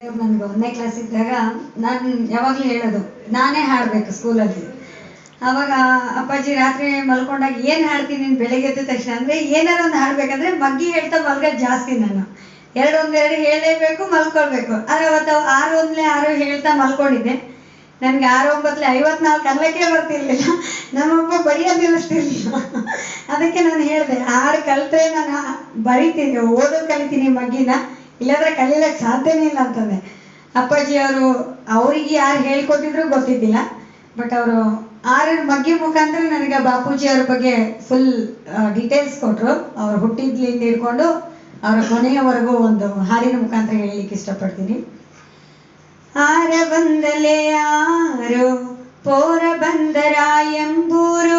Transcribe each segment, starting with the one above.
ನನ್ಗೆ ಒಂದನೇ ಕ್ಲಾಸ್ ಇದ್ದಾಗ ನಾನು ಯಾವಾಗಲೂ ಹೇಳೋದು ನಾನೇ ಹಾಡಬೇಕು ಸ್ಕೂಲಲ್ಲಿ ಅವಾಗ ಅಪ್ಪಾಜಿ ರಾತ್ರಿ ಮಲ್ಕೊಂಡಾಗ ಏನು ಹಾಡ್ತೀನಿ ನೀನು ಬೆಳಿಗ್ಗೆ ಎದ್ದ ತಕ್ಷಣ ಅಂದರೆ ಏನಾರು ಒಂದು ಹಾಡ್ಬೇಕಂದ್ರೆ ಮಗ್ಗಿ ಹೇಳ್ತಾ ಮಲ್ಗೋದು ಜಾಸ್ತಿ ನಾನು ಎರಡು ಒಂದೆರಡು ಹೇಳಲೇಬೇಕು ಮಲ್ಕೊಳ್ಬೇಕು ಆದರೆ ಅವತ್ತು ಆರು ಒಂದಲೇ ಆರು ಹೇಳ್ತಾ ಮಲ್ಕೊಂಡಿದ್ದೆ ನನಗೆ ಆರು ಒಂಬತ್ತಲೆ ಐವತ್ನಾಲ್ಕು ಅಲ್ಲಕ್ಕೆ ಬರ್ತಿರ್ಲಿಲ್ಲ ನಮ್ಮಪ್ಪ ಬರೆಯೋದು ನಿಲ್ಲಿಸ್ತಿರ್ಲಿಲ್ಲ ಅದಕ್ಕೆ ನಾನು ಹೇಳಿದೆ ಹಾಡು ಕಲಿತ್ರೆ ನಾನು ಬರಿತೀನಿ ಓದೋದು ಕಲಿತೀನಿ ಮಗ್ಗಿನ ಇಲ್ಲಾಂದ್ರೆ ಕಲೀಲಕ್ಕೆ ಸಾಧ್ಯನೇ ಇಲ್ಲ ಅಂತಂದೆ ಅಪ್ಪಾಜಿ ಅವರು ಅವರಿಗೆ ಯಾರು ಹೇಳ್ಕೊಟ್ಟಿದ್ರು ಗೊತ್ತಿದ್ದಿಲ್ಲ ಬಟ್ ಅವರು ಆರು ಮಗ್ಗಿ ಮುಖಾಂತರ ನನಗೆ ಬಾಪೂಜಿ ಅವ್ರ ಬಗ್ಗೆ ಫುಲ್ ಡೀಟೇಲ್ಸ್ ಕೊಟ್ಟರು ಅವ್ರು ಹುಟ್ಟಿದ್ಲಿಂದ ಹಿಡ್ಕೊಂಡು ಅವರ ಕೊನೆಯವರೆಗೂ ಒಂದು ಹಾಡಿನ ಮುಖಾಂತರ ಹೇಳಲಿಕ್ಕೆ ಇಷ್ಟಪಡ್ತೀನಿ ಆರ ಬಂದಲೆ ಆರು ಪೋರ ಬಂದರ ಎಂಬೂರು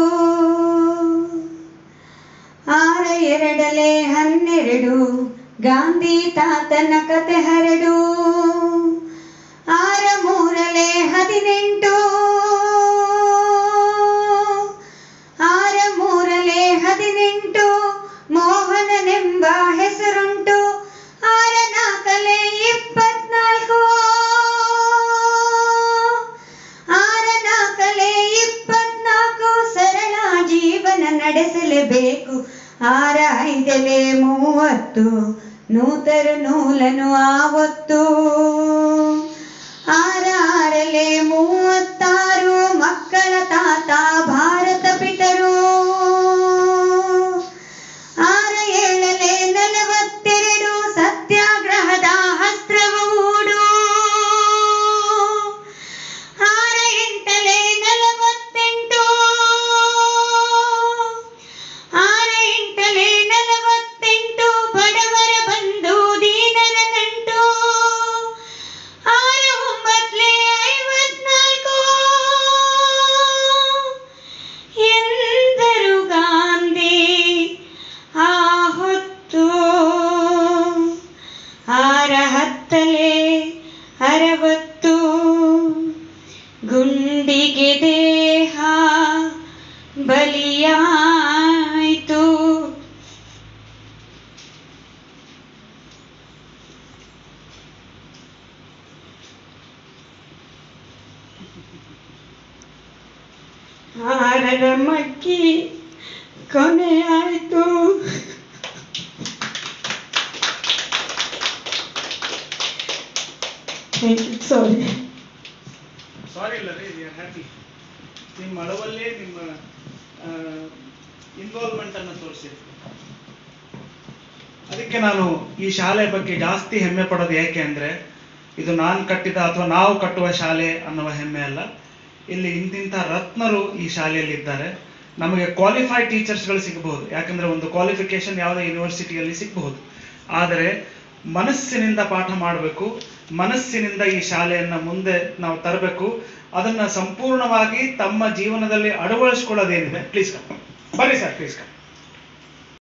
ಆರ ಎರಡಲೆ ಹನ್ನೆರಡು ಗಾಂಧಿ ತಾತನ ಕತೆ ಹರಡು ಆರ ಮೂರಲೆ ಹದಿನೆಂಟು ಆರ ಮೂರಲೆ ಹದಿನೆಂಟು ಮೋಹನನೆಂಬ ಹೆಸರುಂಟು ಆರ ನಾಲ್ಕಲೆ ಇಪ್ಪತ್ನಾಲ್ಕು ಆರ ನಾಲ್ಕಲೆ ಇಪ್ಪತ್ನಾಲ್ಕು ಸರಳ ಜೀವನ ನಡೆಸಲೇಬೇಕು ಆರ ಐದಲೆ ಮೂವತ್ತು ನೂತರು ನೂಲನು ಆವತ್ತು ಆರ ಆರಲೆ ಮೂವತ್ತಾರು ಮಕ್ಕಳ ತಾತ ಭಾರತ ಪಿತರು ಆರ ಏಳಲೆ ನಲವತ್ತೆರಡು ಸತ್ಯಾಗ್ರಹದ ಹಸ್ತ್ರವು ಹೂಡು ಆರ ಎಂಟಲೆ ನಲವತ್ತೆಂಟು ಆರ ಎಂಟಲೆ ನಲವತ್ತೆಂಟು ಬಡವರ ಬಂಧು ದೀನರ ನಂಟು ಆರ ಒಂಬತ್ಲೆ ಐವತ್ನಾಲ್ಕು ಎಂದರು ಗಾಂಧಿ ಆ ಹೊತ್ತು ಆರ ಹತ್ತಲೆ ಅರವತ್ತು ಗುಂಡಿಗೆ ದೇಹ ಬಲಿಯಾಯಿತು ಆರರ ಮಕ್ಕಿ ಕೊನೆ ಆಯಿತು ಸಾರಿ ಸಾರಿ ಇಲ್ಲ ರೀ ವಿ ಆರ್ ಹ್ಯಾಪಿ ನಿಮ್ಮ ಅಳವಲ್ಲೇ ನಿಮ್ಮ ಇನ್ವಾಲ್ವ್ಮೆಂಟ್ ಅನ್ನು ತೋರಿಸಿದೆ ಅದಕ್ಕೆ ನಾನು ಈ ಶಾಲೆ ಬಗ್ಗೆ ಜಾಸ್ತಿ ಹೆಮ್ಮೆ ಪಡೋದು ಯಾಕೆ ಅಂದ್ರೆ ಇದು ನಾನು ಕಟ್ಟಿದ ಅಥವಾ ನಾವು ಕಟ್ಟುವ ಶಾಲೆ ಅನ್ನುವ ಹೆಮ್ಮೆ ಅಲ್ಲ ಇಲ್ಲಿ ಇಂತಿಂಥ ರತ್ನರು ಈ ಶಾಲೆಯಲ್ಲಿ ಇದ್ದಾರೆ ನಮಗೆ ಕ್ವಾಲಿಫೈಡ್ ಟೀಚರ್ಸ್ಗಳು ಸಿಗಬಹುದು ಯಾಕಂದ್ರೆ ಒಂದು ಕ್ವಾಲಿಫಿಕೇಶನ್ ಯಾವುದೇ ಯೂನಿವರ್ಸಿಟಿಯಲ್ಲಿ ಸಿಗಬಹುದು ಆದರೆ ಮನಸ್ಸಿನಿಂದ ಪಾಠ ಮಾಡಬೇಕು ಮನಸ್ಸಿನಿಂದ ಈ ಶಾಲೆಯನ್ನ ಮುಂದೆ ನಾವು ತರಬೇಕು ಅದನ್ನ ಸಂಪೂರ್ಣವಾಗಿ ತಮ್ಮ ಜೀವನದಲ್ಲಿ ಅಳವಡಿಸ್ಕೊಳ್ಳೋದೇನಿದೆ ಪ್ಲೀಸ್ ಬರ್ರಿ ಸರ್ ಪ್ಲೀಸ್